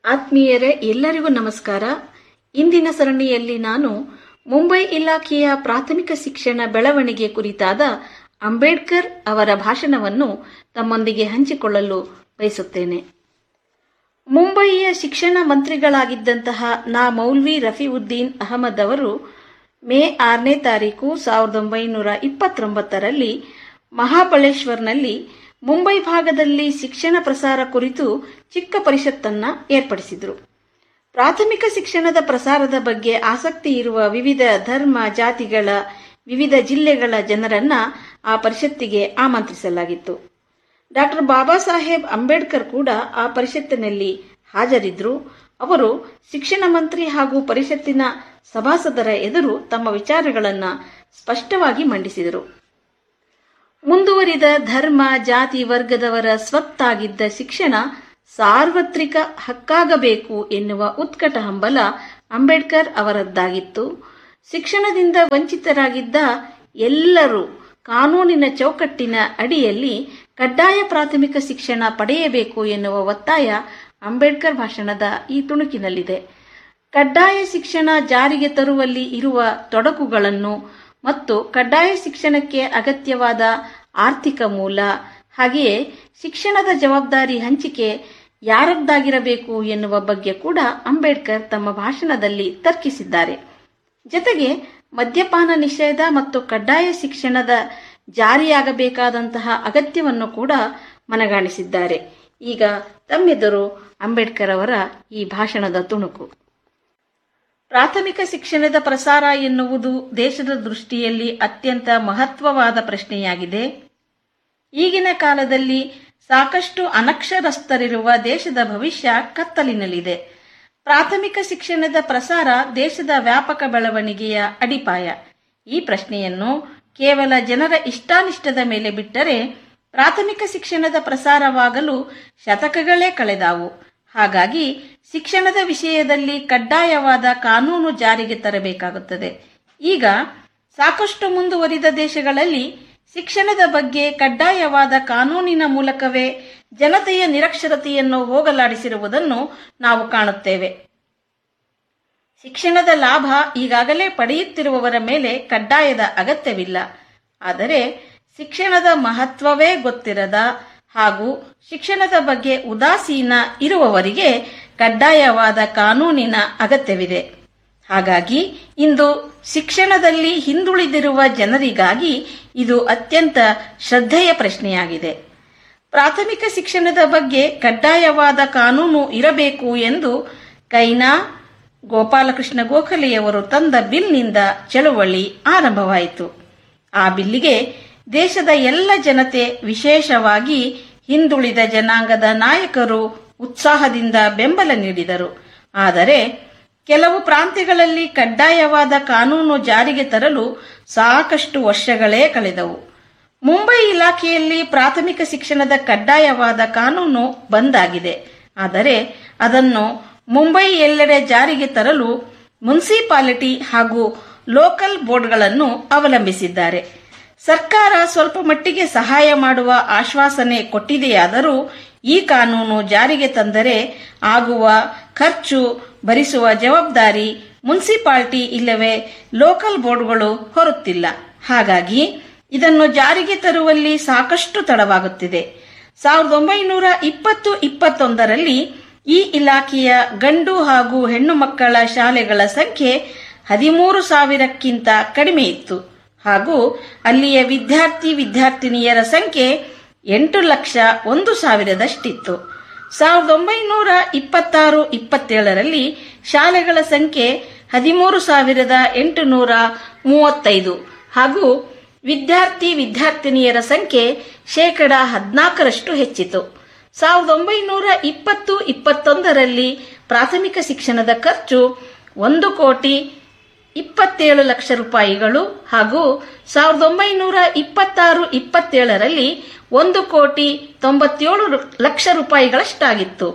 ಆತ್ಮೀಯರೇ ಎಲ್ಲರಿಗೂ ನಮಸ್ಕಾರ ಇಂದಿನ ಸರಣಿಯಲ್ಲಿ ನಾನು ಮುಂಬೈ ಇಲಾಖೆಯ ಪ್ರಾಥಮಿಕ ಶಿಕ್ಷಣ ಬೆಳವಣಿಗೆ ಕುರಿತಾದ ಅಂಬೇಡ್ಕರ್ ಅವರ ಭಾಷಣವನ್ನು ತಮ್ಮೊಂದಿಗೆ ಹಂಚಿಕೊಳ್ಳಲು ಬಯಸುತ್ತೇನೆ ಮುಂಬಯಿಯ ಶಿಕ್ಷಣ ಮಂತ್ರಿಗಳಾಗಿದ್ದಂತಹ ನಾ ಮೌಲ್ವಿ ರಫೀವುದ್ದೀನ್ ಅಹಮದ್ ಅವರು ಮೇ ಆರನೇ ತಾರೀಕು ಸಾವಿರದ ಒಂಬೈನೂರ ಇಪ್ಪತ್ತೊಂಬತ್ತರಲ್ಲಿ ಮಹಾಬಳೇಶ್ವರ್ನಲ್ಲಿ ಮುಂಬೈ ಭಾಗದಲ್ಲಿ ಶಿಕ್ಷಣ ಪ್ರಸಾರ ಕುರಿತು ಚಿಕ್ಕ ಪರಿಷತ್ತನ್ನ ಏರ್ಪಡಿಸಿದರು ಪ್ರಾಥಮಿಕ ಶಿಕ್ಷಣದ ಪ್ರಸಾರದ ಬಗ್ಗೆ ಆಸಕ್ತಿ ಇರುವ ವಿವಿಧ ಧರ್ಮ ಜಾತಿಗಳ ವಿವಿಧ ಜಿಲ್ಲೆಗಳ ಜನರನ್ನ ಆ ಪರಿಷತ್ತಿಗೆ ಆಮಂತ್ರಿಸಲಾಗಿತ್ತು ಡಾಕ್ಟರ್ ಬಾಬಾ ಸಾಹೇಬ್ ಅಂಬೇಡ್ಕರ್ ಕೂಡ ಆ ಪರಿಷತ್ತಿನಲ್ಲಿ ಹಾಜರಿದ್ರು ಅವರು ಶಿಕ್ಷಣ ಮಂತ್ರಿ ಹಾಗೂ ಪರಿಷತ್ತಿನ ಸಭಾಸದರ ಎದುರು ತಮ್ಮ ವಿಚಾರಗಳನ್ನ ಸ್ಪಷ್ಟವಾಗಿ ಮಂಡಿಸಿದರು ಮುಂದುವರಿದ ಧರ್ಮ ಜಾತಿ ವರ್ಗದವರ ಸ್ವತ್ತಾಗಿದ್ದ ಶಿಕ್ಷಣ ಸಾರ್ವತ್ರಿಕ ಹಕ್ಕಾಗಬೇಕು ಎನ್ನುವ ಉತ್ಕಟ ಹಂಬಲ ಅಂಬೇಡ್ಕರ್ ಅವರದ್ದಾಗಿತ್ತು ಶಿಕ್ಷಣದಿಂದ ವಂಚಿತರಾಗಿದ್ದ ಎಲ್ಲರೂ ಕಾನೂನಿನ ಚೌಕಟ್ಟಿನ ಅಡಿಯಲ್ಲಿ ಕಡ್ಡಾಯ ಪ್ರಾಥಮಿಕ ಶಿಕ್ಷಣ ಪಡೆಯಬೇಕು ಎನ್ನುವ ಒತ್ತಾಯ ಅಂಬೇಡ್ಕರ್ ಭಾಷಣದ ಈ ತುಣುಕಿನಲ್ಲಿದೆ ಕಡ್ಡಾಯ ಶಿಕ್ಷಣ ಜಾರಿಗೆ ತರುವಲ್ಲಿ ಇರುವ ತೊಡಕುಗಳನ್ನು ಮತ್ತು ಕಡ್ಡಾಯ ಶಿಕ್ಷಣಕ್ಕೆ ಅಗತ್ಯವಾದ ಆರ್ಥಿಕ ಮೂಲ ಹಾಗೆಯೇ ಶಿಕ್ಷಣದ ಜವಾಬ್ದಾರಿ ಹಂಚಿಕೆ ಯಾರದ್ದಾಗಿರಬೇಕು ಎನ್ನುವ ಬಗ್ಗೆ ಕೂಡ ಅಂಬೇಡ್ಕರ್ ತಮ್ಮ ಭಾಷಣದಲ್ಲಿ ತರ್ಕಿಸಿದ್ದಾರೆ ಜೊತೆಗೆ ಮದ್ಯಪಾನ ನಿಷೇಧ ಮತ್ತು ಕಡ್ಡಾಯ ಶಿಕ್ಷಣದ ಜಾರಿಯಾಗಬೇಕಾದಂತಹ ಅಗತ್ಯವನ್ನು ಕೂಡ ಮನಗಾಣಿಸಿದ್ದಾರೆ ಈಗ ತಮ್ಮೆದುರು ಅಂಬೇಡ್ಕರ್ ಅವರ ಈ ಭಾಷಣದ ತುಣುಕು ಪ್ರಾಥಮಿಕ ಶಿಕ್ಷಣದ ಪ್ರಸಾರ ಎನ್ನುವುದು ದೇಶದ ದೃಷ್ಟಿಯಲ್ಲಿ ಅತ್ಯಂತ ಮಹತ್ವವಾದ ಪ್ರಶ್ನೆಯಾಗಿದೆ ಈಗಿನ ಕಾಲದಲ್ಲಿ ಸಾಕಷ್ಟು ಅನಕ್ಷರಸ್ಥರಿರುವ ದೇಶದ ಭವಿಷ್ಯ ಕತ್ತಲಿನಲ್ಲಿದೆ ಪ್ರಾಥಮಿಕ ಶಿಕ್ಷಣದ ಪ್ರಸಾರ ದೇಶದ ವ್ಯಾಪಕ ಬೆಳವಣಿಗೆಯ ಅಡಿಪಾಯ ಈ ಪ್ರಶ್ನೆಯನ್ನು ಕೇವಲ ಜನರ ಇಷ್ಟಾನಿಷ್ಟದ ಮೇಲೆ ಬಿಟ್ಟರೆ ಪ್ರಾಥಮಿಕ ಶಿಕ್ಷಣದ ಪ್ರಸಾರವಾಗಲು ಶತಕಗಳೇ ಕಳೆದಾವು ಹಾಗಾಗಿ ಶಿಕ್ಷಣದ ವಿಷಯದಲ್ಲಿ ಕಡ್ಡಾಯವಾದ ಕಾನೂನು ಜಾರಿಗೆ ತರಬೇಕಾಗುತ್ತದೆ ಈಗ ಸಾಕಷ್ಟು ಮುಂದುವರಿದ ದೇಶಗಳಲ್ಲಿ ಶಿಕ್ಷಣದ ಬಗ್ಗೆ ಕಡ್ಡಾಯವಾದ ಕಾನೂನಿನ ಮೂಲಕವೇ ಜನತೆಯ ನಿರಕ್ಷರತೆಯನ್ನು ಹೋಗಲಾಡಿಸಿರುವುದನ್ನು ನಾವು ಕಾಣುತ್ತೇವೆ ಶಿಕ್ಷಣದ ಲಾಭ ಈಗಾಗಲೇ ಪಡೆಯುತ್ತಿರುವವರ ಮೇಲೆ ಕಡ್ಡಾಯದ ಅಗತ್ಯವಿಲ್ಲ ಆದರೆ ಶಿಕ್ಷಣದ ಮಹತ್ವವೇ ಗೊತ್ತಿರದ ಹಾಗೂ ಶಿಕ್ಷಣದ ಬಗ್ಗೆ ಉದಾಸೀನ ಇರುವವರಿಗೆ ಕಡ್ಡಾಯವಾದ ಕಾನೂನಿನ ಅಗತ್ಯವಿದೆ ಹಾಗಾಗಿ ಇಂದು ಶಿಕ್ಷಣದಲ್ಲಿ ಹಿಂದುಳಿದಿರುವ ಜನರಿಗಾಗಿ ಇದು ಅತ್ಯಂತ ಶ್ರದ್ಧೆಯ ಪ್ರಶ್ನೆಯಾಗಿದೆ ಪ್ರಾಥಮಿಕ ಶಿಕ್ಷಣದ ಬಗ್ಗೆ ಕಡ್ಡಾಯವಾದ ಕಾನೂನು ಇರಬೇಕು ಎಂದು ಕೈನಾ ಗೋಪಾಲಕೃಷ್ಣ ಗೋಖಲೆಯವರು ತಂದ ಬಿಲ್ನಿಂದ ಚಳುವಳಿ ಆರಂಭವಾಯಿತು ಆ ಬಿಲ್ಲಿಗೆ ದೇಶದ ಎಲ್ಲ ಜನತೆ ವಿಶೇಷವಾಗಿ ಹಿಂದುಳಿದ ಜನಾಂಗದ ನಾಯಕರು ಉತ್ಸಾಹದಿಂದ ಬೆಂಬಲ ನೀಡಿದರು ಆದರೆ ಕೆಲವು ಪ್ರಾಂತ್ಯಗಳಲ್ಲಿ ಕಡ್ಡಾಯವಾದ ಕಾನೂನು ಜಾರಿಗೆ ತರಲು ಸಾಕಷ್ಟು ವರ್ಷಗಳೇ ಕಳೆದವು ಮುಂಬೈ ಇಲಾಖೆಯಲ್ಲಿ ಪ್ರಾಥಮಿಕ ಶಿಕ್ಷಣದ ಕಡ್ಡಾಯವಾದ ಕಾನೂನು ಬಂದಾಗಿದೆ ಆದರೆ ಅದನ್ನು ಮುಂಬೈ ಎಲ್ಲೆಡೆ ಜಾರಿಗೆ ತರಲು ಮುನ್ಸಿಪಾಲಿಟಿ ಹಾಗೂ ಲೋಕಲ್ ಬೋರ್ಡ್ಗಳನ್ನು ಅವಲಂಬಿಸಿದ್ದಾರೆ ಸರ್ಕಾರ ಸ್ವಲ್ಪ ಮಟ್ಟಿಗೆ ಸಹಾಯ ಮಾಡುವ ಆಶ್ವಾಸನೆ ಕೊಟ್ಟಿದೆಯಾದರೂ ಈ ಕಾನೂನು ಜಾರಿಗೆ ತಂದರೆ ಆಗುವ ಖರ್ಚು ಭರಿಸುವ ಜವಾಬ್ದಾರಿ ಮುನ್ಸಿಪಾಲಿಟಿ ಇಲ್ಲವೇ ಲೋಕಲ್ ಬೋರ್ಡ್ಗಳು ಹೊರುತ್ತಿಲ್ಲ ಹಾಗಾಗಿ ಇದನ್ನು ಜಾರಿಗೆ ತರುವಲ್ಲಿ ಸಾಕಷ್ಟು ತಡವಾಗುತ್ತಿದೆ ಸಾವಿರದ ಒಂಬೈನೂರ ಇಪ್ಪತ್ತು ಇಪ್ಪತ್ತೊಂದರಲ್ಲಿ ಈ ಇಲಾಖೆಯ ಗಂಡು ಹಾಗೂ ಹೆಣ್ಣು ಮಕ್ಕಳ ಶಾಲೆಗಳ ಸಂಖ್ಯೆ ಹದಿಮೂರು ಸಾವಿರಕ್ಕಿಂತ ಕಡಿಮೆ ಇತ್ತು ಹಾಗೂ ಅಲ್ಲಿಯ ವಿದ್ಯಾರ್ಥಿ ವಿದ್ಯಾರ್ಥಿನಿಯರ ಸಂಖ್ಯೆ ಎಂಟು ಲಕ್ಷ ಒಂದು ಸಾವಿರದಷ್ಟಿತ್ತು ಸಾವಿರದ ಒಂಬೈನೂರ ಇಪ್ಪತ್ತಾರು ಇಪ್ಪತ್ತೇಳರಲ್ಲಿ ಶಾಲೆಗಳ ಸಂಖ್ಯೆ ಹದಿಮೂರು ಸಾವಿರದ ಎಂಟುನೂರ ಮೂವತ್ತೈದು ಹಾಗೂ ವಿದ್ಯಾರ್ಥಿ ವಿದ್ಯಾರ್ಥಿನಿಯರ ಸಂಖ್ಯೆ ಶೇಕಡ ಹದಿನಾಲ್ಕರಷ್ಟು ಹೆಚ್ಚಿತು ಸಾವಿರದ ಒಂಬೈನೂರ ಇಪ್ಪತ್ತು ಇಪ್ಪತ್ತೊಂದರಲ್ಲಿ ಪ್ರಾಥಮಿಕ ಶಿಕ್ಷಣದ ಖರ್ಚು ಒಂದು ಕೋಟಿ ಇಪ್ಪತ್ತೇಳು ಲಕ್ಷ ರೂಪಾಯಿಗಳು ಹಾಗೂ ಸಾವಿರದ ಒಂಬೈನೂರ ಇಪ್ಪತ್ತಾರು ಇಪ್ಪತ್ತೇಳರಲ್ಲಿ ಒಂದು ಕೋಟಿ ತೊಂಬತ್ತೇಳು ಲಕ್ಷ ರೂಪಾಯಿಗಳಷ್ಟಾಗಿತ್ತು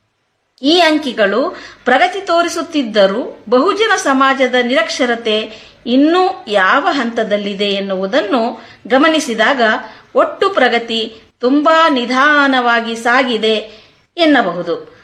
ಈ ಅಂಕಿಗಳು ಪ್ರಗತಿ ತೋರಿಸುತ್ತಿದ್ದರೂ ಬಹುಜನ ಸಮಾಜದ ನಿರಕ್ಷರತೆ ಇನ್ನೂ ಯಾವ ಹಂತದಲ್ಲಿದೆ ಎನ್ನುವುದನ್ನು ಗಮನಿಸಿದಾಗ ಒಟ್ಟು ಪ್ರಗತಿ ತುಂಬಾ ನಿಧಾನವಾಗಿ ಸಾಗಿದೆ ಎನ್ನಬಹುದು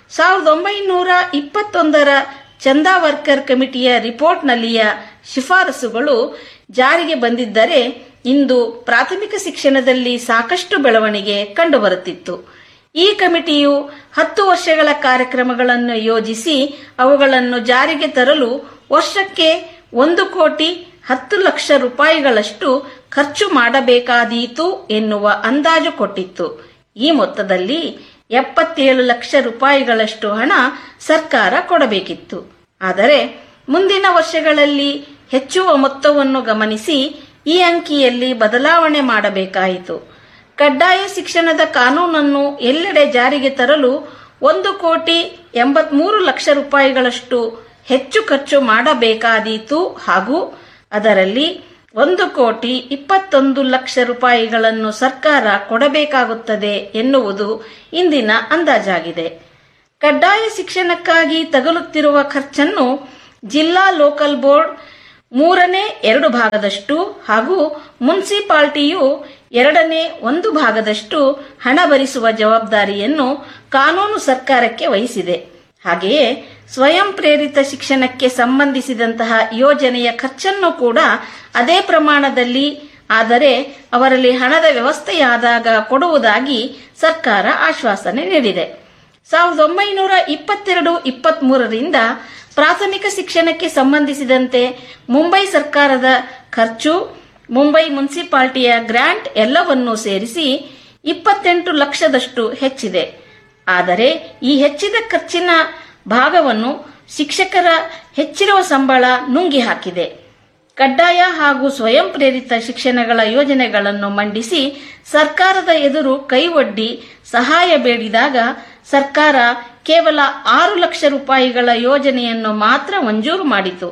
ಸಾವಿರದ ಒಂಬೈನೂರ ಇಪ್ಪತ್ತೊಂದರ ಚಂದಾ ವರ್ಕರ್ ಕಮಿಟಿಯ ರಿಪೋರ್ಟ್ನಲ್ಲಿಯ ಶಿಫಾರಸುಗಳು ಜಾರಿಗೆ ಬಂದಿದ್ದರೆ ಇಂದು ಪ್ರಾಥಮಿಕ ಶಿಕ್ಷಣದಲ್ಲಿ ಸಾಕಷ್ಟು ಬೆಳವಣಿಗೆ ಕಂಡುಬರುತ್ತಿತ್ತು ಈ ಕಮಿಟಿಯು ಹತ್ತು ವರ್ಷಗಳ ಕಾರ್ಯಕ್ರಮಗಳನ್ನು ಯೋಜಿಸಿ ಅವುಗಳನ್ನು ಜಾರಿಗೆ ತರಲು ವರ್ಷಕ್ಕೆ ಒಂದು ಕೋಟಿ ಹತ್ತು ಲಕ್ಷ ರೂಪಾಯಿಗಳಷ್ಟು ಖರ್ಚು ಮಾಡಬೇಕಾದೀತು ಎನ್ನುವ ಅಂದಾಜು ಕೊಟ್ಟಿತ್ತು ಈ ಮೊತ್ತದಲ್ಲಿ ಎಪ್ಪತ್ತೇಳು ಲಕ್ಷ ರೂಪಾಯಿಗಳಷ್ಟು ಹಣ ಸರ್ಕಾರ ಕೊಡಬೇಕಿತ್ತು ಆದರೆ ಮುಂದಿನ ವರ್ಷಗಳಲ್ಲಿ ಹೆಚ್ಚುವ ಮೊತ್ತವನ್ನು ಗಮನಿಸಿ ಈ ಅಂಕಿಯಲ್ಲಿ ಬದಲಾವಣೆ ಮಾಡಬೇಕಾಯಿತು ಕಡ್ಡಾಯ ಶಿಕ್ಷಣದ ಕಾನೂನನ್ನು ಎಲ್ಲೆಡೆ ಜಾರಿಗೆ ತರಲು ಒಂದು ಕೋಟಿ ಎಂಬತ್ಮೂರು ಲಕ್ಷ ರೂಪಾಯಿಗಳಷ್ಟು ಹೆಚ್ಚು ಖರ್ಚು ಮಾಡಬೇಕಾದೀತು ಹಾಗೂ ಅದರಲ್ಲಿ ಒಂದು ಕೋಟಿ ಇಪ್ಪತ್ತೊಂದು ಲಕ್ಷ ರೂಪಾಯಿಗಳನ್ನು ಸರ್ಕಾರ ಕೊಡಬೇಕಾಗುತ್ತದೆ ಎನ್ನುವುದು ಇಂದಿನ ಅಂದಾಜಾಗಿದೆ ಕಡ್ಡಾಯ ಶಿಕ್ಷಣಕ್ಕಾಗಿ ತಗಲುತ್ತಿರುವ ಖರ್ಚನ್ನು ಜಿಲ್ಲಾ ಲೋಕಲ್ ಬೋರ್ಡ್ ಮೂರನೇ ಎರಡು ಭಾಗದಷ್ಟು ಹಾಗೂ ಮುನ್ಸಿಪಾಲ್ಟಿಯು ಎರಡನೇ ಒಂದು ಭಾಗದಷ್ಟು ಹಣ ಭರಿಸುವ ಜವಾಬ್ದಾರಿಯನ್ನು ಕಾನೂನು ಸರ್ಕಾರಕ್ಕೆ ವಹಿಸಿದೆ ಹಾಗೆಯೇ ಸ್ವಯಂ ಪ್ರೇರಿತ ಶಿಕ್ಷಣಕ್ಕೆ ಸಂಬಂಧಿಸಿದಂತಹ ಯೋಜನೆಯ ಖರ್ಚನ್ನು ಕೂಡ ಅದೇ ಪ್ರಮಾಣದಲ್ಲಿ ಆದರೆ ಅವರಲ್ಲಿ ಹಣದ ವ್ಯವಸ್ಥೆಯಾದಾಗ ಕೊಡುವುದಾಗಿ ಸರ್ಕಾರ ಆಶ್ವಾಸನೆ ನೀಡಿದೆ ಸಾವಿರದ ಒಂಬೈನೂರ ಇಪ್ಪತ್ತೆರಡು ಇಪ್ಪತ್ಮೂರರಿಂದ ಪ್ರಾಥಮಿಕ ಶಿಕ್ಷಣಕ್ಕೆ ಸಂಬಂಧಿಸಿದಂತೆ ಮುಂಬೈ ಸರ್ಕಾರದ ಖರ್ಚು ಮುಂಬೈ ಮುನ್ಸಿಪಾಲ್ಟಿಯ ಗ್ರಾಂಟ್ ಎಲ್ಲವನ್ನೂ ಸೇರಿಸಿ ಇಪ್ಪತ್ತೆಂಟು ಲಕ್ಷದಷ್ಟು ಹೆಚ್ಚಿದೆ ಆದರೆ ಈ ಹೆಚ್ಚಿದ ಖರ್ಚಿನ ಭಾಗವನ್ನು ಶಿಕ್ಷಕರ ಹೆಚ್ಚಿರುವ ಸಂಬಳ ನುಂಗಿ ಹಾಕಿದೆ ಕಡ್ಡಾಯ ಹಾಗೂ ಸ್ವಯಂ ಪ್ರೇರಿತ ಶಿಕ್ಷಣಗಳ ಯೋಜನೆಗಳನ್ನು ಮಂಡಿಸಿ ಸರ್ಕಾರದ ಎದುರು ಕೈವೊಡ್ಡಿ ಸಹಾಯ ಬೇಡಿದಾಗ ಸರ್ಕಾರ ಕೇವಲ ಆರು ಲಕ್ಷ ರೂಪಾಯಿಗಳ ಯೋಜನೆಯನ್ನು ಮಾತ್ರ ಮಂಜೂರು ಮಾಡಿತು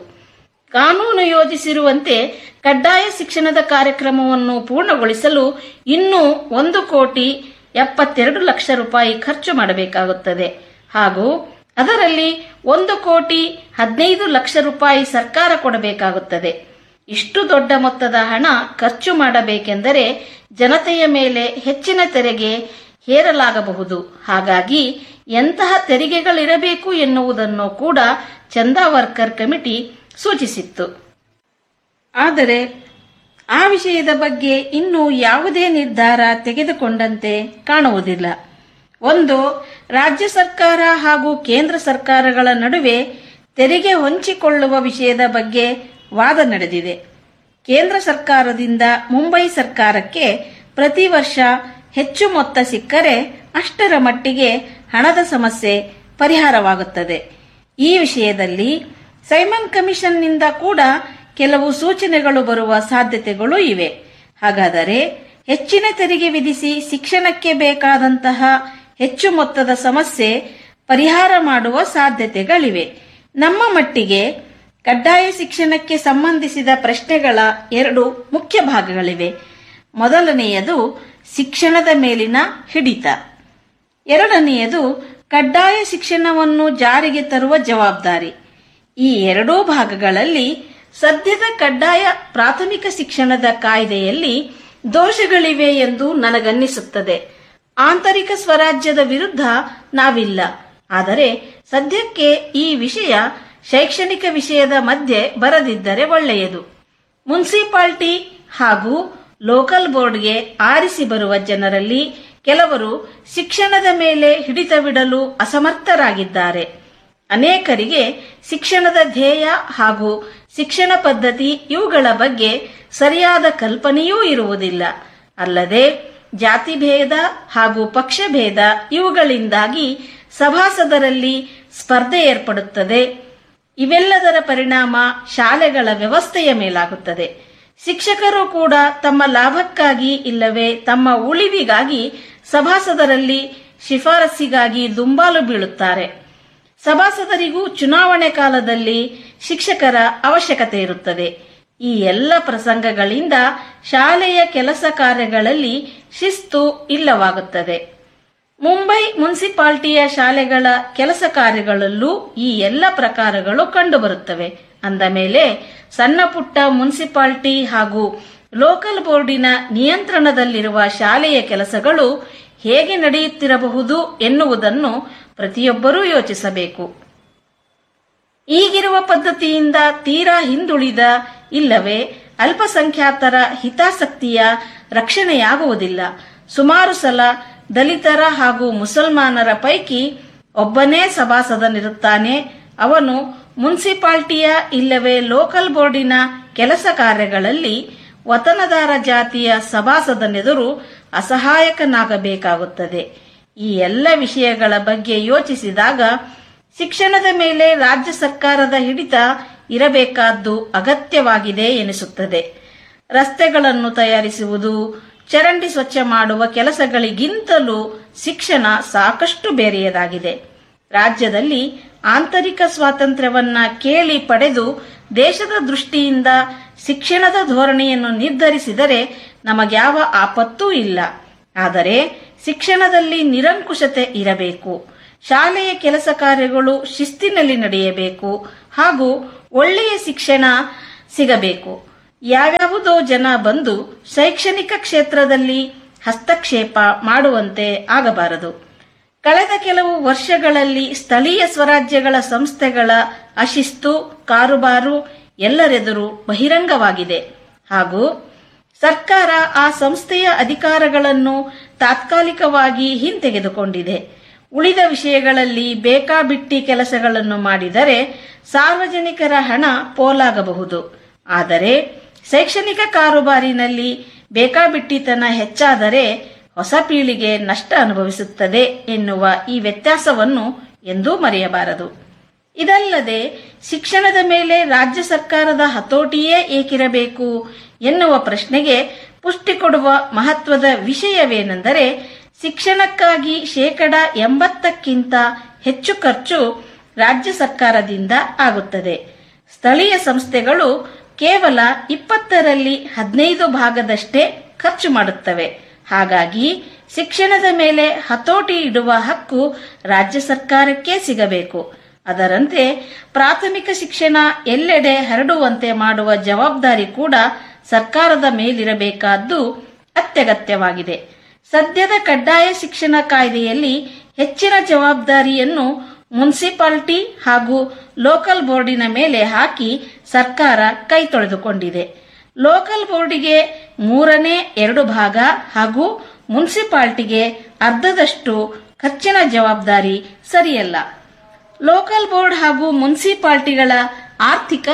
ಕಾನೂನು ಯೋಜಿಸಿರುವಂತೆ ಕಡ್ಡಾಯ ಶಿಕ್ಷಣದ ಕಾರ್ಯಕ್ರಮವನ್ನು ಪೂರ್ಣಗೊಳಿಸಲು ಇನ್ನೂ ಒಂದು ಕೋಟಿ ಎಪ್ಪತ್ತೆರಡು ಲಕ್ಷ ರೂಪಾಯಿ ಖರ್ಚು ಮಾಡಬೇಕಾಗುತ್ತದೆ ಹಾಗೂ ಅದರಲ್ಲಿ ಒಂದು ಕೋಟಿ ಹದಿನೈದು ಲಕ್ಷ ರೂಪಾಯಿ ಸರ್ಕಾರ ಕೊಡಬೇಕಾಗುತ್ತದೆ ಇಷ್ಟು ದೊಡ್ಡ ಮೊತ್ತದ ಹಣ ಖರ್ಚು ಮಾಡಬೇಕೆಂದರೆ ಜನತೆಯ ಮೇಲೆ ಹೆಚ್ಚಿನ ತೆರಿಗೆ ಹೇರಲಾಗಬಹುದು ಹಾಗಾಗಿ ಎಂತಹ ತೆರಿಗೆಗಳಿರಬೇಕು ಎನ್ನುವುದನ್ನು ಕೂಡ ಚಂದಾ ವರ್ಕರ್ ಕಮಿಟಿ ಸೂಚಿಸಿತ್ತು ಆದರೆ ಆ ವಿಷಯದ ಬಗ್ಗೆ ಇನ್ನೂ ಯಾವುದೇ ನಿರ್ಧಾರ ತೆಗೆದುಕೊಂಡಂತೆ ಕಾಣುವುದಿಲ್ಲ ಒಂದು ರಾಜ್ಯ ಸರ್ಕಾರ ಹಾಗೂ ಕೇಂದ್ರ ಸರ್ಕಾರಗಳ ನಡುವೆ ತೆರಿಗೆ ಹೊಂಚಿಕೊಳ್ಳುವ ವಿಷಯದ ಬಗ್ಗೆ ವಾದ ನಡೆದಿದೆ ಕೇಂದ್ರ ಸರ್ಕಾರದಿಂದ ಮುಂಬೈ ಸರ್ಕಾರಕ್ಕೆ ಪ್ರತಿ ವರ್ಷ ಹೆಚ್ಚು ಮೊತ್ತ ಸಿಕ್ಕರೆ ಅಷ್ಟರ ಮಟ್ಟಿಗೆ ಹಣದ ಸಮಸ್ಯೆ ಪರಿಹಾರವಾಗುತ್ತದೆ ಈ ವಿಷಯದಲ್ಲಿ ಸೈಮನ್ ಕಮಿಷನ್ನಿಂದ ಕೂಡ ಕೆಲವು ಸೂಚನೆಗಳು ಬರುವ ಸಾಧ್ಯತೆಗಳು ಇವೆ ಹಾಗಾದರೆ ಹೆಚ್ಚಿನ ತೆರಿಗೆ ವಿಧಿಸಿ ಶಿಕ್ಷಣಕ್ಕೆ ಬೇಕಾದಂತಹ ಹೆಚ್ಚು ಮೊತ್ತದ ಸಮಸ್ಯೆ ಪರಿಹಾರ ಮಾಡುವ ಸಾಧ್ಯತೆಗಳಿವೆ ನಮ್ಮ ಮಟ್ಟಿಗೆ ಕಡ್ಡಾಯ ಶಿಕ್ಷಣಕ್ಕೆ ಸಂಬಂಧಿಸಿದ ಪ್ರಶ್ನೆಗಳ ಎರಡು ಮುಖ್ಯ ಭಾಗಗಳಿವೆ ಮೊದಲನೆಯದು ಶಿಕ್ಷಣದ ಮೇಲಿನ ಹಿಡಿತ ಎರಡನೆಯದು ಕಡ್ಡಾಯ ಶಿಕ್ಷಣವನ್ನು ಜಾರಿಗೆ ತರುವ ಜವಾಬ್ದಾರಿ ಈ ಎರಡೂ ಭಾಗಗಳಲ್ಲಿ ಸದ್ಯದ ಕಡ್ಡಾಯ ಪ್ರಾಥಮಿಕ ಶಿಕ್ಷಣದ ಕಾಯ್ದೆಯಲ್ಲಿ ದೋಷಗಳಿವೆ ಎಂದು ನನಗನ್ನಿಸುತ್ತದೆ ಆಂತರಿಕ ಸ್ವರಾಜ್ಯದ ವಿರುದ್ಧ ನಾವಿಲ್ಲ ಆದರೆ ಸದ್ಯಕ್ಕೆ ಈ ವಿಷಯ ಶೈಕ್ಷಣಿಕ ವಿಷಯದ ಮಧ್ಯೆ ಬರದಿದ್ದರೆ ಒಳ್ಳೆಯದು ಮುನ್ಸಿಪಾಲ್ಟಿ ಹಾಗೂ ಲೋಕಲ್ ಬೋರ್ಡ್ಗೆ ಆರಿಸಿ ಬರುವ ಜನರಲ್ಲಿ ಕೆಲವರು ಶಿಕ್ಷಣದ ಮೇಲೆ ಹಿಡಿತವಿಡಲು ಅಸಮರ್ಥರಾಗಿದ್ದಾರೆ ಅನೇಕರಿಗೆ ಶಿಕ್ಷಣದ ಧ್ಯೇಯ ಹಾಗೂ ಶಿಕ್ಷಣ ಪದ್ಧತಿ ಇವುಗಳ ಬಗ್ಗೆ ಸರಿಯಾದ ಕಲ್ಪನೆಯೂ ಇರುವುದಿಲ್ಲ ಅಲ್ಲದೆ ಜಾತಿಭೇದ ಹಾಗೂ ಪಕ್ಷಭೇದ ಇವುಗಳಿಂದಾಗಿ ಸಭಾಸದರಲ್ಲಿ ಸ್ಪರ್ಧೆ ಏರ್ಪಡುತ್ತದೆ ಇವೆಲ್ಲದರ ಪರಿಣಾಮ ಶಾಲೆಗಳ ವ್ಯವಸ್ಥೆಯ ಮೇಲಾಗುತ್ತದೆ ಶಿಕ್ಷಕರು ಕೂಡ ತಮ್ಮ ಲಾಭಕ್ಕಾಗಿ ಇಲ್ಲವೇ ತಮ್ಮ ಉಳಿವಿಗಾಗಿ ಸಭಾಸದರಲ್ಲಿ ಶಿಫಾರಸ್ಸಿಗಾಗಿ ದುಂಬಾಲು ಬೀಳುತ್ತಾರೆ ಸಭಾಸದರಿಗೂ ಚುನಾವಣೆ ಕಾಲದಲ್ಲಿ ಶಿಕ್ಷಕರ ಅವಶ್ಯಕತೆ ಇರುತ್ತದೆ ಈ ಎಲ್ಲ ಪ್ರಸಂಗಗಳಿಂದ ಶಾಲೆಯ ಕೆಲಸ ಕಾರ್ಯಗಳಲ್ಲಿ ಶಿಸ್ತು ಇಲ್ಲವಾಗುತ್ತದೆ ಮುಂಬೈ ಮುನ್ಸಿಪಾಲ್ಟಿಯ ಶಾಲೆಗಳ ಕೆಲಸ ಕಾರ್ಯಗಳಲ್ಲೂ ಈ ಎಲ್ಲ ಪ್ರಕಾರಗಳು ಕಂಡುಬರುತ್ತವೆ ಅಂದ ಮೇಲೆ ಸಣ್ಣ ಪುಟ್ಟ ಮುನ್ಸಿಪಾಲ್ಟಿ ಹಾಗೂ ಲೋಕಲ್ ಬೋರ್ಡಿನ ನಿಯಂತ್ರಣದಲ್ಲಿರುವ ಶಾಲೆಯ ಕೆಲಸಗಳು ಹೇಗೆ ನಡೆಯುತ್ತಿರಬಹುದು ಎನ್ನುವುದನ್ನು ಪ್ರತಿಯೊಬ್ಬರೂ ಯೋಚಿಸಬೇಕು ಈಗಿರುವ ಪದ್ಧತಿಯಿಂದ ತೀರಾ ಹಿಂದುಳಿದ ಇಲ್ಲವೇ ಅಲ್ಪಸಂಖ್ಯಾತರ ಹಿತಾಸಕ್ತಿಯ ರಕ್ಷಣೆಯಾಗುವುದಿಲ್ಲ ಸುಮಾರು ಸಲ ದಲಿತರ ಹಾಗೂ ಮುಸಲ್ಮಾನರ ಪೈಕಿ ಒಬ್ಬನೇ ಸಭಾಸದನಿರುತ್ತಾನೆ ಅವನು ಮುನ್ಸಿಪಾಲ್ಟಿಯ ಇಲ್ಲವೇ ಲೋಕಲ್ ಬೋರ್ಡಿನ ಕೆಲಸ ಕಾರ್ಯಗಳಲ್ಲಿ ವತನದಾರ ಜಾತಿಯ ಸಭಾಸದನೆದುರು ಅಸಹಾಯಕನಾಗಬೇಕಾಗುತ್ತದೆ ಈ ಎಲ್ಲ ವಿಷಯಗಳ ಬಗ್ಗೆ ಯೋಚಿಸಿದಾಗ ಶಿಕ್ಷಣದ ಮೇಲೆ ರಾಜ್ಯ ಸರ್ಕಾರದ ಹಿಡಿತ ಇರಬೇಕಾದ್ದು ಅಗತ್ಯವಾಗಿದೆ ಎನಿಸುತ್ತದೆ ರಸ್ತೆಗಳನ್ನು ತಯಾರಿಸುವುದು ಚರಂಡಿ ಸ್ವಚ್ಛ ಮಾಡುವ ಕೆಲಸಗಳಿಗಿಂತಲೂ ಶಿಕ್ಷಣ ಸಾಕಷ್ಟು ಬೇರೆಯದಾಗಿದೆ ರಾಜ್ಯದಲ್ಲಿ ಆಂತರಿಕ ಸ್ವಾತಂತ್ರ್ಯವನ್ನ ಕೇಳಿ ಪಡೆದು ದೇಶದ ದೃಷ್ಟಿಯಿಂದ ಶಿಕ್ಷಣದ ಧೋರಣೆಯನ್ನು ನಿರ್ಧರಿಸಿದರೆ ನಮಗ್ಯಾವ ಆಪತ್ತೂ ಇಲ್ಲ ಆದರೆ ಶಿಕ್ಷಣದಲ್ಲಿ ನಿರಂಕುಶತೆ ಇರಬೇಕು ಶಾಲೆಯ ಕೆಲಸ ಕಾರ್ಯಗಳು ಶಿಸ್ತಿನಲ್ಲಿ ನಡೆಯಬೇಕು ಹಾಗೂ ಒಳ್ಳೆಯ ಶಿಕ್ಷಣ ಸಿಗಬೇಕು ಯಾವ್ಯಾವುದೋ ಜನ ಬಂದು ಶೈಕ್ಷಣಿಕ ಕ್ಷೇತ್ರದಲ್ಲಿ ಹಸ್ತಕ್ಷೇಪ ಮಾಡುವಂತೆ ಆಗಬಾರದು ಕಳೆದ ಕೆಲವು ವರ್ಷಗಳಲ್ಲಿ ಸ್ಥಳೀಯ ಸ್ವರಾಜ್ಯಗಳ ಸಂಸ್ಥೆಗಳ ಅಶಿಸ್ತು ಕಾರುಬಾರು ಎಲ್ಲರೆದುರು ಬಹಿರಂಗವಾಗಿದೆ ಹಾಗೂ ಸರ್ಕಾರ ಆ ಸಂಸ್ಥೆಯ ಅಧಿಕಾರಗಳನ್ನು ತಾತ್ಕಾಲಿಕವಾಗಿ ಹಿಂತೆಗೆದುಕೊಂಡಿದೆ ಉಳಿದ ವಿಷಯಗಳಲ್ಲಿ ಬೇಕಾಬಿಟ್ಟಿ ಕೆಲಸಗಳನ್ನು ಮಾಡಿದರೆ ಸಾರ್ವಜನಿಕರ ಹಣ ಪೋಲಾಗಬಹುದು ಆದರೆ ಶೈಕ್ಷಣಿಕ ಕಾರುಬಾರಿನಲ್ಲಿ ಬೇಕಾಬಿಟ್ಟಿತನ ಹೆಚ್ಚಾದರೆ ಹೊಸ ಪೀಳಿಗೆ ನಷ್ಟ ಅನುಭವಿಸುತ್ತದೆ ಎನ್ನುವ ಈ ವ್ಯತ್ಯಾಸವನ್ನು ಎಂದೂ ಮರೆಯಬಾರದು ಇದಲ್ಲದೆ ಶಿಕ್ಷಣದ ಮೇಲೆ ರಾಜ್ಯ ಸರ್ಕಾರದ ಹತೋಟಿಯೇ ಏಕಿರಬೇಕು ಎನ್ನುವ ಪ್ರಶ್ನೆಗೆ ಪುಷ್ಟಿ ಕೊಡುವ ಮಹತ್ವದ ವಿಷಯವೇನೆಂದರೆ ಶಿಕ್ಷಣಕ್ಕಾಗಿ ಶೇಕಡ ಎಂಬತ್ತಕ್ಕಿಂತ ಹೆಚ್ಚು ಖರ್ಚು ರಾಜ್ಯ ಸರ್ಕಾರದಿಂದ ಆಗುತ್ತದೆ ಸ್ಥಳೀಯ ಸಂಸ್ಥೆಗಳು ಕೇವಲ ಇಪ್ಪತ್ತರಲ್ಲಿ ಹದಿನೈದು ಭಾಗದಷ್ಟೇ ಖರ್ಚು ಮಾಡುತ್ತವೆ ಹಾಗಾಗಿ ಶಿಕ್ಷಣದ ಮೇಲೆ ಹತೋಟಿ ಇಡುವ ಹಕ್ಕು ರಾಜ್ಯ ಸರ್ಕಾರಕ್ಕೆ ಸಿಗಬೇಕು ಅದರಂತೆ ಪ್ರಾಥಮಿಕ ಶಿಕ್ಷಣ ಎಲ್ಲೆಡೆ ಹರಡುವಂತೆ ಮಾಡುವ ಜವಾಬ್ದಾರಿ ಕೂಡ ಸರ್ಕಾರದ ಮೇಲಿರಬೇಕಾದ್ದು ಅತ್ಯಗತ್ಯವಾಗಿದೆ ಸದ್ಯದ ಕಡ್ಡಾಯ ಶಿಕ್ಷಣ ಕಾಯ್ದೆಯಲ್ಲಿ ಹೆಚ್ಚಿನ ಜವಾಬ್ದಾರಿಯನ್ನು ಮುನ್ಸಿಪಾಲಿಟಿ ಹಾಗೂ ಲೋಕಲ್ ಬೋರ್ಡಿನ ಮೇಲೆ ಹಾಕಿ ಸರ್ಕಾರ ಕೈ ತೊಳೆದುಕೊಂಡಿದೆ ಲೋಕಲ್ ಬೋರ್ಡಿಗೆ ಮೂರನೇ ಎರಡು ಭಾಗ ಹಾಗೂ ಮುನ್ಸಿಪಾಲ್ಟಿಗೆ ಅರ್ಧದಷ್ಟು ಖರ್ಚಿನ ಜವಾಬ್ದಾರಿ ಸರಿಯಲ್ಲ ಲೋಕಲ್ ಬೋರ್ಡ್ ಹಾಗೂ ಮುನ್ಸಿಪಾಲ್ಟಿಗಳ ಆರ್ಥಿಕ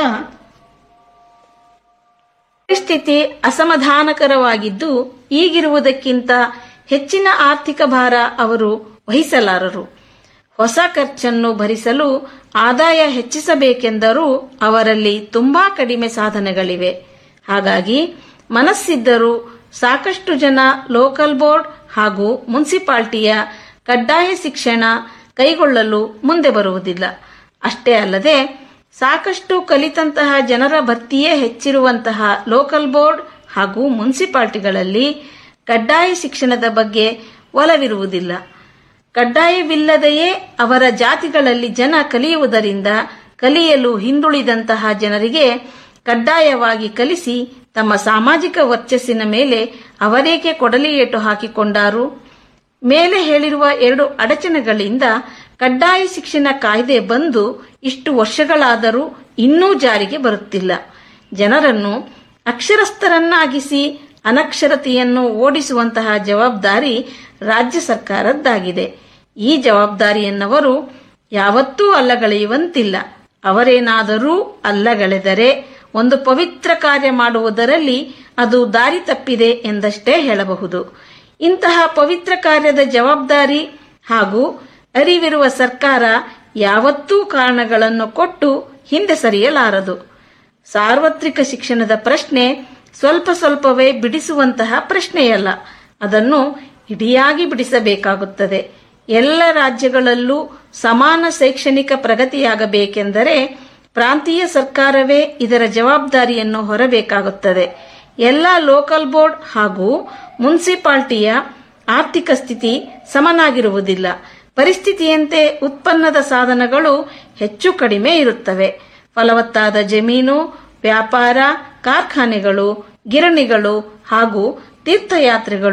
ಪರಿಸ್ಥಿತಿ ಅಸಮಾಧಾನಕರವಾಗಿದ್ದು ಈಗಿರುವುದಕ್ಕಿಂತ ಹೆಚ್ಚಿನ ಆರ್ಥಿಕ ಭಾರ ಅವರು ವಹಿಸಲಾರರು ಹೊಸ ಖರ್ಚನ್ನು ಭರಿಸಲು ಆದಾಯ ಹೆಚ್ಚಿಸಬೇಕೆಂದರೂ ಅವರಲ್ಲಿ ತುಂಬಾ ಕಡಿಮೆ ಸಾಧನೆಗಳಿವೆ ಹಾಗಾಗಿ ಮನಸ್ಸಿದ್ದರೂ ಸಾಕಷ್ಟು ಜನ ಲೋಕಲ್ ಬೋರ್ಡ್ ಹಾಗೂ ಮುನ್ಸಿಪಾಲ್ಟಿಯ ಕಡ್ಡಾಯ ಶಿಕ್ಷಣ ಕೈಗೊಳ್ಳಲು ಮುಂದೆ ಬರುವುದಿಲ್ಲ ಅಷ್ಟೇ ಅಲ್ಲದೆ ಸಾಕಷ್ಟು ಕಲಿತಂತಹ ಜನರ ಭರ್ತಿಯೇ ಹೆಚ್ಚಿರುವಂತಹ ಲೋಕಲ್ ಬೋರ್ಡ್ ಹಾಗೂ ಮುನ್ಸಿಪಾಲ್ಟಿಗಳಲ್ಲಿ ಕಡ್ಡಾಯ ಶಿಕ್ಷಣದ ಬಗ್ಗೆ ಒಲವಿರುವುದಿಲ್ಲ ಕಡ್ಡಾಯವಿಲ್ಲದೆಯೇ ಅವರ ಜಾತಿಗಳಲ್ಲಿ ಜನ ಕಲಿಯುವುದರಿಂದ ಕಲಿಯಲು ಹಿಂದುಳಿದಂತಹ ಜನರಿಗೆ ಕಡ್ಡಾಯವಾಗಿ ಕಲಿಸಿ ತಮ್ಮ ಸಾಮಾಜಿಕ ವರ್ಚಸ್ಸಿನ ಮೇಲೆ ಅವರೇಕೆ ಕೊಡಲಿ ಏಟು ಹಾಕಿಕೊಂಡಾರು ಮೇಲೆ ಹೇಳಿರುವ ಎರಡು ಅಡಚಣೆಗಳಿಂದ ಕಡ್ಡಾಯ ಶಿಕ್ಷಣ ಕಾಯ್ದೆ ಬಂದು ಇಷ್ಟು ವರ್ಷಗಳಾದರೂ ಇನ್ನೂ ಜಾರಿಗೆ ಬರುತ್ತಿಲ್ಲ ಜನರನ್ನು ಅಕ್ಷರಸ್ಥರನ್ನಾಗಿಸಿ ಅನಕ್ಷರತೆಯನ್ನು ಓಡಿಸುವಂತಹ ಜವಾಬ್ದಾರಿ ರಾಜ್ಯ ಸರ್ಕಾರದ್ದಾಗಿದೆ ಈ ಜವಾಬ್ದಾರಿಯನ್ನವರು ಯಾವತ್ತೂ ಅಲ್ಲಗಳೆಯುವಂತಿಲ್ಲ ಅವರೇನಾದರೂ ಅಲ್ಲಗಳೆದರೆ ಒಂದು ಪವಿತ್ರ ಕಾರ್ಯ ಮಾಡುವುದರಲ್ಲಿ ಅದು ದಾರಿ ತಪ್ಪಿದೆ ಎಂದಷ್ಟೇ ಹೇಳಬಹುದು ಇಂತಹ ಪವಿತ್ರ ಕಾರ್ಯದ ಜವಾಬ್ದಾರಿ ಹಾಗೂ ಅರಿವಿರುವ ಸರ್ಕಾರ ಯಾವತ್ತೂ ಕಾರಣಗಳನ್ನು ಕೊಟ್ಟು ಹಿಂದೆ ಸರಿಯಲಾರದು ಸಾರ್ವತ್ರಿಕ ಶಿಕ್ಷಣದ ಪ್ರಶ್ನೆ ಸ್ವಲ್ಪ ಸ್ವಲ್ಪವೇ ಬಿಡಿಸುವಂತಹ ಪ್ರಶ್ನೆಯಲ್ಲ ಅದನ್ನು ಇಡಿಯಾಗಿ ಬಿಡಿಸಬೇಕಾಗುತ್ತದೆ ಎಲ್ಲ ರಾಜ್ಯಗಳಲ್ಲೂ ಸಮಾನ ಶೈಕ್ಷಣಿಕ ಪ್ರಗತಿಯಾಗಬೇಕೆಂದರೆ ಪ್ರಾಂತೀಯ ಸರ್ಕಾರವೇ ಇದರ ಜವಾಬ್ದಾರಿಯನ್ನು ಹೊರಬೇಕಾಗುತ್ತದೆ ಎಲ್ಲ ಲೋಕಲ್ ಬೋರ್ಡ್ ಹಾಗೂ ಮುನ್ಸಿಪಾಲ್ಟಿಯ ಆರ್ಥಿಕ ಸ್ಥಿತಿ ಸಮನಾಗಿರುವುದಿಲ್ಲ ಪರಿಸ್ಥಿತಿಯಂತೆ ಉತ್ಪನ್ನದ ಸಾಧನಗಳು ಹೆಚ್ಚು ಕಡಿಮೆ ಇರುತ್ತವೆ ಫಲವತ್ತಾದ ಜಮೀನು ವ್ಯಾಪಾರ ಕಾರ್ಖಾನೆಗಳು ಗಿರಣಿಗಳು ಹಾಗೂ ತೀರ್ಥಯಾತ್ರೆಗಳು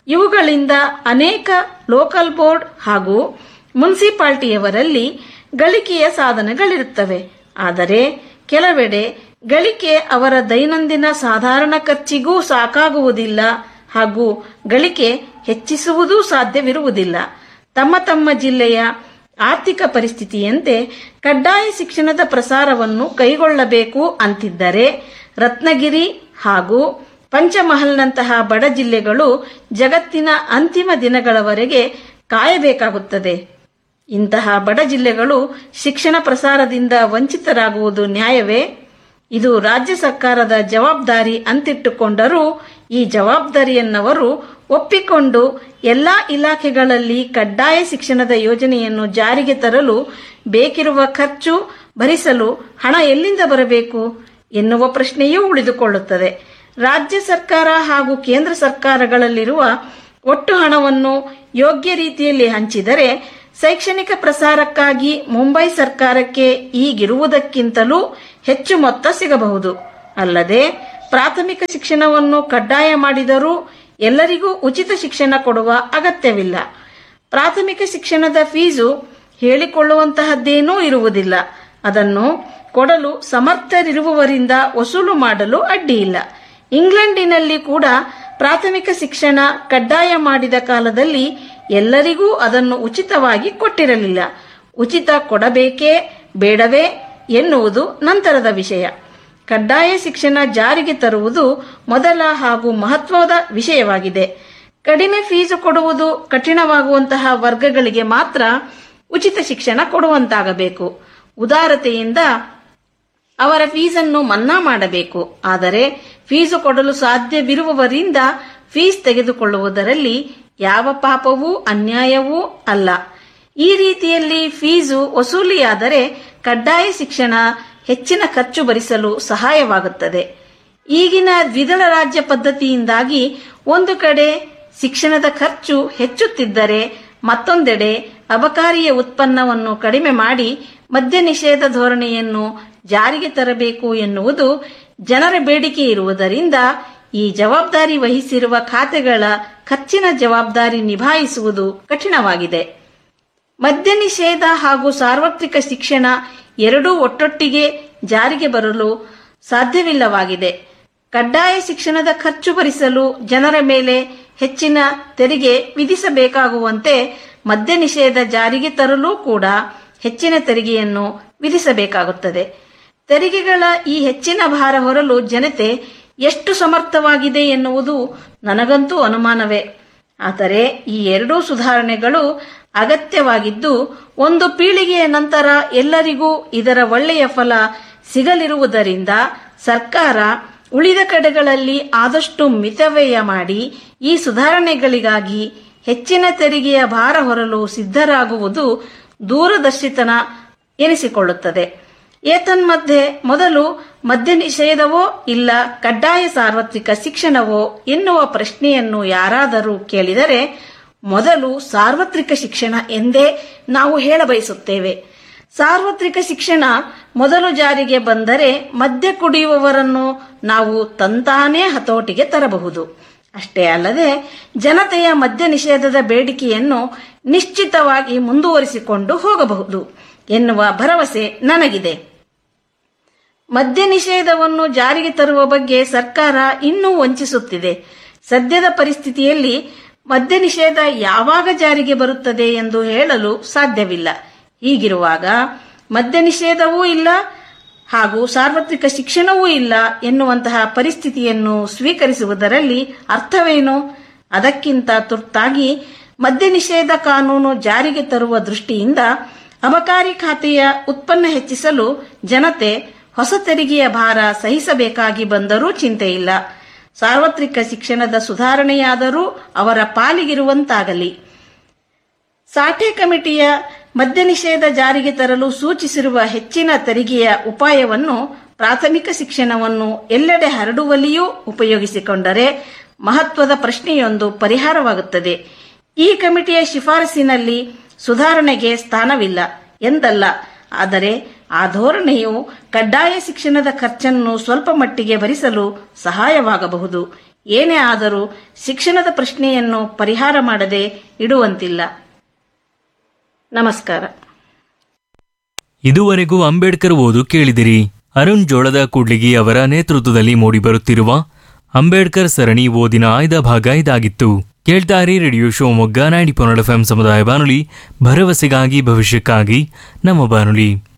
ಇವುಗಳಿಂದ ಅನೇಕ ಲೋಕಲ್ ಬೋರ್ಡ್ ಹಾಗೂ ಮುನ್ಸಿಪಾಲ್ಟಿಯವರಲ್ಲಿ ಗಳಿಕೆಯ ಸಾಧನಗಳಿರುತ್ತವೆ ಆದರೆ ಕೆಲವೆಡೆ ಗಳಿಕೆ ಅವರ ದೈನಂದಿನ ಸಾಧಾರಣ ಖರ್ಚಿಗೂ ಸಾಕಾಗುವುದಿಲ್ಲ ಹಾಗೂ ಗಳಿಕೆ ಹೆಚ್ಚಿಸುವುದೂ ಸಾಧ್ಯವಿರುವುದಿಲ್ಲ ತಮ್ಮ ತಮ್ಮ ಜಿಲ್ಲೆಯ ಆರ್ಥಿಕ ಪರಿಸ್ಥಿತಿಯಂತೆ ಕಡ್ಡಾಯ ಶಿಕ್ಷಣದ ಪ್ರಸಾರವನ್ನು ಕೈಗೊಳ್ಳಬೇಕು ಅಂತಿದ್ದರೆ ರತ್ನಗಿರಿ ಹಾಗೂ ಪಂಚಮಹಲ್ನಂತಹ ಬಡ ಜಿಲ್ಲೆಗಳು ಜಗತ್ತಿನ ಅಂತಿಮ ದಿನಗಳವರೆಗೆ ಕಾಯಬೇಕಾಗುತ್ತದೆ ಇಂತಹ ಬಡ ಜಿಲ್ಲೆಗಳು ಶಿಕ್ಷಣ ಪ್ರಸಾರದಿಂದ ವಂಚಿತರಾಗುವುದು ನ್ಯಾಯವೇ ಇದು ರಾಜ್ಯ ಸರ್ಕಾರದ ಜವಾಬ್ದಾರಿ ಅಂತಿಟ್ಟುಕೊಂಡರೂ ಈ ಜವಾಬ್ದಾರಿಯನ್ನವರು ಒಪ್ಪಿಕೊಂಡು ಎಲ್ಲಾ ಇಲಾಖೆಗಳಲ್ಲಿ ಕಡ್ಡಾಯ ಶಿಕ್ಷಣದ ಯೋಜನೆಯನ್ನು ಜಾರಿಗೆ ತರಲು ಬೇಕಿರುವ ಖರ್ಚು ಭರಿಸಲು ಹಣ ಎಲ್ಲಿಂದ ಬರಬೇಕು ಎನ್ನುವ ಪ್ರಶ್ನೆಯೂ ಉಳಿದುಕೊಳ್ಳುತ್ತದೆ ರಾಜ್ಯ ಸರ್ಕಾರ ಹಾಗೂ ಕೇಂದ್ರ ಸರ್ಕಾರಗಳಲ್ಲಿರುವ ಒಟ್ಟು ಹಣವನ್ನು ಯೋಗ್ಯ ರೀತಿಯಲ್ಲಿ ಹಂಚಿದರೆ ಶೈಕ್ಷಣಿಕ ಪ್ರಸಾರಕ್ಕಾಗಿ ಮುಂಬೈ ಸರ್ಕಾರಕ್ಕೆ ಈಗಿರುವುದಕ್ಕಿಂತಲೂ ಹೆಚ್ಚು ಮೊತ್ತ ಸಿಗಬಹುದು ಅಲ್ಲದೆ ಪ್ರಾಥಮಿಕ ಶಿಕ್ಷಣವನ್ನು ಕಡ್ಡಾಯ ಮಾಡಿದರೂ ಎಲ್ಲರಿಗೂ ಉಚಿತ ಶಿಕ್ಷಣ ಕೊಡುವ ಅಗತ್ಯವಿಲ್ಲ ಪ್ರಾಥಮಿಕ ಶಿಕ್ಷಣದ ಫೀಸು ಹೇಳಿಕೊಳ್ಳುವಂತಹದ್ದೇನೂ ಇರುವುದಿಲ್ಲ ಅದನ್ನು ಕೊಡಲು ಸಮರ್ಥರಿರುವವರಿಂದ ವಸೂಲು ಮಾಡಲು ಅಡ್ಡಿಯಿಲ್ಲ ಇಂಗ್ಲೆಂಡಿನಲ್ಲಿ ಕೂಡ ಪ್ರಾಥಮಿಕ ಶಿಕ್ಷಣ ಕಡ್ಡಾಯ ಮಾಡಿದ ಕಾಲದಲ್ಲಿ ಎಲ್ಲರಿಗೂ ಅದನ್ನು ಉಚಿತವಾಗಿ ಕೊಟ್ಟಿರಲಿಲ್ಲ ಉಚಿತ ಕೊಡಬೇಕೇ ಬೇಡವೇ ಎನ್ನುವುದು ನಂತರದ ವಿಷಯ ಕಡ್ಡಾಯ ಶಿಕ್ಷಣ ಜಾರಿಗೆ ತರುವುದು ಮೊದಲ ಹಾಗೂ ಮಹತ್ವದ ವಿಷಯವಾಗಿದೆ ಕಡಿಮೆ ಫೀಸು ಕೊಡುವುದು ಕಠಿಣವಾಗುವಂತಹ ವರ್ಗಗಳಿಗೆ ಮಾತ್ರ ಉಚಿತ ಶಿಕ್ಷಣ ಕೊಡುವಂತಾಗಬೇಕು ಉದಾರತೆಯಿಂದ ಅವರ ಫೀಸನ್ನು ಮನ್ನಾ ಮಾಡಬೇಕು ಆದರೆ ಫೀಸು ಕೊಡಲು ಸಾಧ್ಯವಿರುವವರಿಂದ ಫೀಸ್ ತೆಗೆದುಕೊಳ್ಳುವುದರಲ್ಲಿ ಯಾವ ಪಾಪವೂ ಅನ್ಯಾಯವೂ ಅಲ್ಲ ಈ ರೀತಿಯಲ್ಲಿ ಫೀಸು ವಸೂಲಿಯಾದರೆ ಕಡ್ಡಾಯ ಶಿಕ್ಷಣ ಹೆಚ್ಚಿನ ಖರ್ಚು ಭರಿಸಲು ಸಹಾಯವಾಗುತ್ತದೆ ಈಗಿನ ದ್ವಿದಳ ರಾಜ್ಯ ಪದ್ಧತಿಯಿಂದಾಗಿ ಒಂದು ಕಡೆ ಶಿಕ್ಷಣದ ಖರ್ಚು ಹೆಚ್ಚುತ್ತಿದ್ದರೆ ಮತ್ತೊಂದೆಡೆ ಅಬಕಾರಿಯ ಉತ್ಪನ್ನವನ್ನು ಕಡಿಮೆ ಮಾಡಿ ಮದ್ಯ ನಿಷೇಧ ಧೋರಣೆಯನ್ನು ಜಾರಿಗೆ ತರಬೇಕು ಎನ್ನುವುದು ಜನರ ಬೇಡಿಕೆ ಇರುವುದರಿಂದ ಈ ಜವಾಬ್ದಾರಿ ವಹಿಸಿರುವ ಖಾತೆಗಳ ಖರ್ಚಿನ ಜವಾಬ್ದಾರಿ ನಿಭಾಯಿಸುವುದು ಕಠಿಣವಾಗಿದೆ ಮದ್ಯ ನಿಷೇಧ ಹಾಗೂ ಸಾರ್ವತ್ರಿಕ ಶಿಕ್ಷಣ ಎರಡೂ ಒಟ್ಟೊಟ್ಟಿಗೆ ಜಾರಿಗೆ ಬರಲು ಸಾಧ್ಯವಿಲ್ಲವಾಗಿದೆ ಕಡ್ಡಾಯ ಶಿಕ್ಷಣದ ಖರ್ಚು ಭರಿಸಲು ಜನರ ಮೇಲೆ ಹೆಚ್ಚಿನ ತೆರಿಗೆ ವಿಧಿಸಬೇಕಾಗುವಂತೆ ಮದ್ಯ ನಿಷೇಧ ಜಾರಿಗೆ ತರಲು ಕೂಡ ಹೆಚ್ಚಿನ ತೆರಿಗೆಯನ್ನು ವಿಧಿಸಬೇಕಾಗುತ್ತದೆ ತೆರಿಗೆಗಳ ಈ ಹೆಚ್ಚಿನ ಭಾರ ಹೊರಲು ಜನತೆ ಎಷ್ಟು ಸಮರ್ಥವಾಗಿದೆ ಎನ್ನುವುದು ನನಗಂತೂ ಅನುಮಾನವೇ ಆದರೆ ಈ ಎರಡೂ ಸುಧಾರಣೆಗಳು ಅಗತ್ಯವಾಗಿದ್ದು ಒಂದು ಪೀಳಿಗೆಯ ನಂತರ ಎಲ್ಲರಿಗೂ ಇದರ ಒಳ್ಳೆಯ ಫಲ ಸಿಗಲಿರುವುದರಿಂದ ಸರ್ಕಾರ ಉಳಿದ ಕಡೆಗಳಲ್ಲಿ ಆದಷ್ಟು ಮಿತವ್ಯಯ ಮಾಡಿ ಈ ಸುಧಾರಣೆಗಳಿಗಾಗಿ ಹೆಚ್ಚಿನ ತೆರಿಗೆಯ ಭಾರ ಹೊರಲು ಸಿದ್ಧರಾಗುವುದು ದೂರದರ್ಶಿತನ ಎನಿಸಿಕೊಳ್ಳುತ್ತದೆ ಏತನ್ಮಧ್ಯೆ ಮೊದಲು ಮದ್ಯ ನಿಷೇಧವೋ ಇಲ್ಲ ಕಡ್ಡಾಯ ಸಾರ್ವತ್ರಿಕ ಶಿಕ್ಷಣವೋ ಎನ್ನುವ ಪ್ರಶ್ನೆಯನ್ನು ಯಾರಾದರೂ ಕೇಳಿದರೆ ಮೊದಲು ಸಾರ್ವತ್ರಿಕ ಶಿಕ್ಷಣ ಎಂದೇ ನಾವು ಹೇಳಬಯಸುತ್ತೇವೆ ಸಾರ್ವತ್ರಿಕ ಶಿಕ್ಷಣ ಮೊದಲು ಜಾರಿಗೆ ಬಂದರೆ ಮದ್ಯ ಕುಡಿಯುವವರನ್ನು ನಾವು ತಂತಾನೇ ಹತೋಟಿಗೆ ತರಬಹುದು ಅಷ್ಟೇ ಅಲ್ಲದೆ ಜನತೆಯ ಮದ್ಯ ನಿಷೇಧದ ಬೇಡಿಕೆಯನ್ನು ನಿಶ್ಚಿತವಾಗಿ ಮುಂದುವರಿಸಿಕೊಂಡು ಹೋಗಬಹುದು ಎನ್ನುವ ಭರವಸೆ ನನಗಿದೆ ಮದ್ಯ ನಿಷೇಧವನ್ನು ಜಾರಿಗೆ ತರುವ ಬಗ್ಗೆ ಸರ್ಕಾರ ಇನ್ನೂ ವಂಚಿಸುತ್ತಿದೆ ಸದ್ಯದ ಪರಿಸ್ಥಿತಿಯಲ್ಲಿ ಮದ್ಯ ನಿಷೇಧ ಯಾವಾಗ ಜಾರಿಗೆ ಬರುತ್ತದೆ ಎಂದು ಹೇಳಲು ಸಾಧ್ಯವಿಲ್ಲ ಹೀಗಿರುವಾಗ ಮದ್ಯ ನಿಷೇಧವೂ ಇಲ್ಲ ಹಾಗೂ ಸಾರ್ವತ್ರಿಕ ಶಿಕ್ಷಣವೂ ಇಲ್ಲ ಎನ್ನುವಂತಹ ಪರಿಸ್ಥಿತಿಯನ್ನು ಸ್ವೀಕರಿಸುವುದರಲ್ಲಿ ಅರ್ಥವೇನು ಅದಕ್ಕಿಂತ ತುರ್ತಾಗಿ ಮದ್ಯ ನಿಷೇಧ ಕಾನೂನು ಜಾರಿಗೆ ತರುವ ದೃಷ್ಟಿಯಿಂದ ಅಬಕಾರಿ ಖಾತೆಯ ಉತ್ಪನ್ನ ಹೆಚ್ಚಿಸಲು ಜನತೆ ಹೊಸ ತೆರಿಗೆಯ ಭಾರ ಸಹಿಸಬೇಕಾಗಿ ಬಂದರೂ ಚಿಂತೆಯಿಲ್ಲ ಸಾರ್ವತ್ರಿಕ ಶಿಕ್ಷಣದ ಸುಧಾರಣೆಯಾದರೂ ಅವರ ಪಾಲಿಗಿರುವಂತಾಗಲಿ ಸಾಠೆ ಕಮಿಟಿಯ ಮದ್ಯ ನಿಷೇಧ ಜಾರಿಗೆ ತರಲು ಸೂಚಿಸಿರುವ ಹೆಚ್ಚಿನ ತೆರಿಗೆಯ ಉಪಾಯವನ್ನು ಪ್ರಾಥಮಿಕ ಶಿಕ್ಷಣವನ್ನು ಎಲ್ಲೆಡೆ ಹರಡುವಲ್ಲಿಯೂ ಉಪಯೋಗಿಸಿಕೊಂಡರೆ ಮಹತ್ವದ ಪ್ರಶ್ನೆಯೊಂದು ಪರಿಹಾರವಾಗುತ್ತದೆ ಈ ಕಮಿಟಿಯ ಶಿಫಾರಸಿನಲ್ಲಿ ಸುಧಾರಣೆಗೆ ಸ್ಥಾನವಿಲ್ಲ ಎಂದಲ್ಲ ಆದರೆ ಆ ಧೋರಣೆಯು ಕಡ್ಡಾಯ ಶಿಕ್ಷಣದ ಖರ್ಚನ್ನು ಸ್ವಲ್ಪ ಮಟ್ಟಿಗೆ ಭರಿಸಲು ಸಹಾಯವಾಗಬಹುದು ಏನೇ ಆದರೂ ಶಿಕ್ಷಣದ ಪ್ರಶ್ನೆಯನ್ನು ಪರಿಹಾರ ಮಾಡದೆ ಇಡುವಂತಿಲ್ಲ ನಮಸ್ಕಾರ ಇದುವರೆಗೂ ಅಂಬೇಡ್ಕರ್ ಓದು ಕೇಳಿದಿರಿ ಅರುಣ್ ಜೋಳದ ಕೂಡ್ಲಿಗಿ ಅವರ ನೇತೃತ್ವದಲ್ಲಿ ಮೂಡಿಬರುತ್ತಿರುವ ಅಂಬೇಡ್ಕರ್ ಸರಣಿ ಓದಿನ ಆಯ್ದ ಭಾಗ ಇದಾಗಿತ್ತು ಕೇಳ್ತಾರಿ ರೇಡಿಯೋ ಶಿವಮೊಗ್ಗ ನೈಂಟಿ ಪೊನ್ನಡ ಎಫ್ ಸಮುದಾಯ ಬಾನುಲಿ ಭರವಸೆಗಾಗಿ ಭವಿಷ್ಯಕ್ಕಾಗಿ ನಮ್ಮ ಬಾನುಲಿ